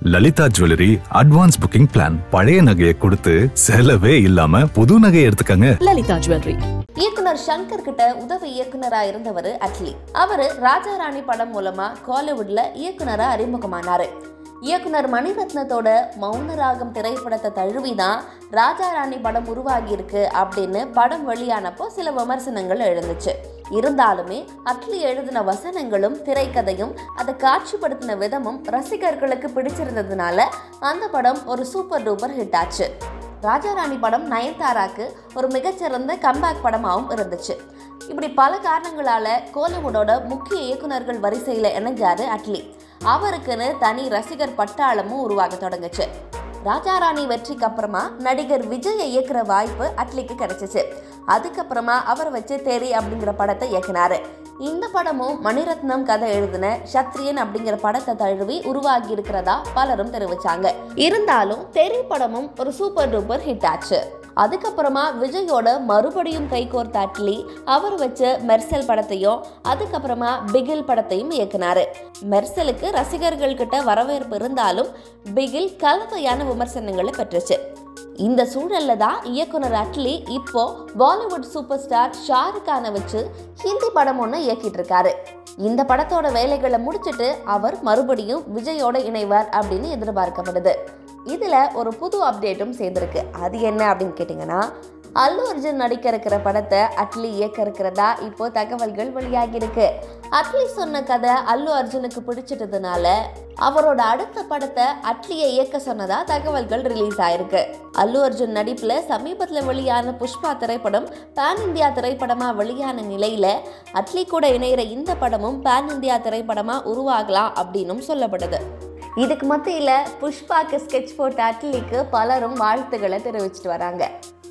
Lalitha jewellery advance booking plan பழைய நகையை கொடுத்து செலவே இல்லாம புது நகையை எடுத்துக்கங்க லலிதா ஜுவல்லரி இயக்குனர் சங்கர் கிட்ட உதவி இயக்குனரா இருந்தவர் அட்லி அவரு ராஜா ராணி படம் மூலமா காலிவுட்ல இயக்குனரா அறிமுகமானாரு இயக்குனர் மணிரத்னத்தோட மௌனராகம் திரைப்படத்தை தழுவி தான் ராஜா ராணி படம் உருவாகி இருக்கு அப்படின்னு படம் வெளியானப்போ சில விமர்சனங்கள் எழுந்துச்சு இருந்தாலுமே அட்லி எழுதின வசனங்களும் திரைக்கதையும் அதை காட்சிப்படுத்தின விதமும் ரசிகர்களுக்கு பிடிச்சிருந்ததுனால அந்த படம் ஒரு சூப்பர் டூப்பர் ஹிட் ஆச்சு ராஜாராணி படம் நயன்தாராக்கு ஒரு மிகச்சிறந்த கம்பேக் படமாகவும் இருந்துச்சு இப்படி பல காரணங்களால கோலிவுட்டோட முக்கிய இயக்குனர்கள் வரிசையில் இணைஞ்சாரு அட்லி அவருக்குன்னு தனி ரசிகர் பட்டாளமும் உருவாக தொடங்குச்சு ராஜாராணி வெற்றிக்கு அப்புறமா நடிகர் விஜயை இயக்குற வாய்ப்பு அட்லிக்கு கிடைச்சிச்சு அதுக்கப்புறமா அவர் வச்சு தெரி அப்படிங்கிற படத்தை இயக்குனாரு இந்த படமும் மணிரத்னம் கதை எழுதின சத்ரியன் அப்படிங்கிற படத்தை தழுவி உருவாகி இருக்கிறதா பலரும் தெரிவிச்சாங்க இருந்தாலும் தெரி படமும் ஒரு சூப்பர் டூப்பர் ஹிட் ஆச்சு அதுக்கப்புறமா விஜயோட மறுபடியும் கைகோர்த்த அட்லி அவர் வச்ச மெர்சல் படத்தையும் அதுக்கப்புறமா பிகில் படத்தையும் இயக்குனாரு மெர்சலுக்கு ரசிகர்கள் கிட்ட வரவேற்பு இருந்தாலும் பிகில் கலவையான விமர்சனங்களை பெற்றுச்சு இந்த சூழல்ல தான் இயக்குனர் அட்லி இப்போ பாலிவுட் சூப்பர் ஸ்டார் ஷாருக் கானை வச்சு ஹிந்தி படம் ஒன்று இயக்கிட்டு இருக்காரு இந்த படத்தோட வேலைகளை முடிச்சிட்டு அவர் மறுபடியும் விஜயோட இணைவார் அப்படின்னு எதிர்பார்க்கப்படுது இதுல ஒரு புது அப்டேட்டும் சேர்ந்திருக்கு அது என்ன அப்படின்னு கேட்டிங்கன்னா அல்லு அர்ஜுன் நடிக்க இருக்கிற படத்தை அட்லி இயக்க இருக்கிறதா இப்போ தகவல்கள் வெளியாகி இருக்கு அட்லி சொன்ன கதை அல்லு அர்ஜுனுக்கு பிடிச்சிட்டதுனால அவரோட அடுத்த படத்தை அட்லியை இயக்க சொன்னதா தகவல்கள் ரிலீஸ் ஆயிருக்கு அல்லு அர்ஜுன் நடிப்புல சமீபத்தில் வெளியான புஷ்பா திரைப்படம் பேன் இந்தியா திரைப்படமா வெளியான நிலையில அட்லி கூட இணையிற இந்த படமும் பேன் இந்தியா திரைப்படமா உருவாகலாம் அப்படின்னும் சொல்லப்படுது இதுக்கு மத்தியில் புஷ்பாக்கு ஸ்கெட்ச் போட்ட அட்லிக்கு பலரும் வாழ்த்துக்களை தெரிவிச்சிட்டு வராங்க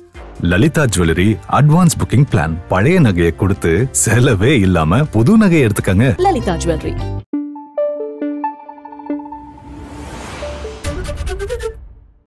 Lalitha jewellery advance booking plan பழைய நகையை கொடுத்து செலவே இல்லாம புது நகையை எடுத்துக்கங்க லலிதா ஜுவல்லரி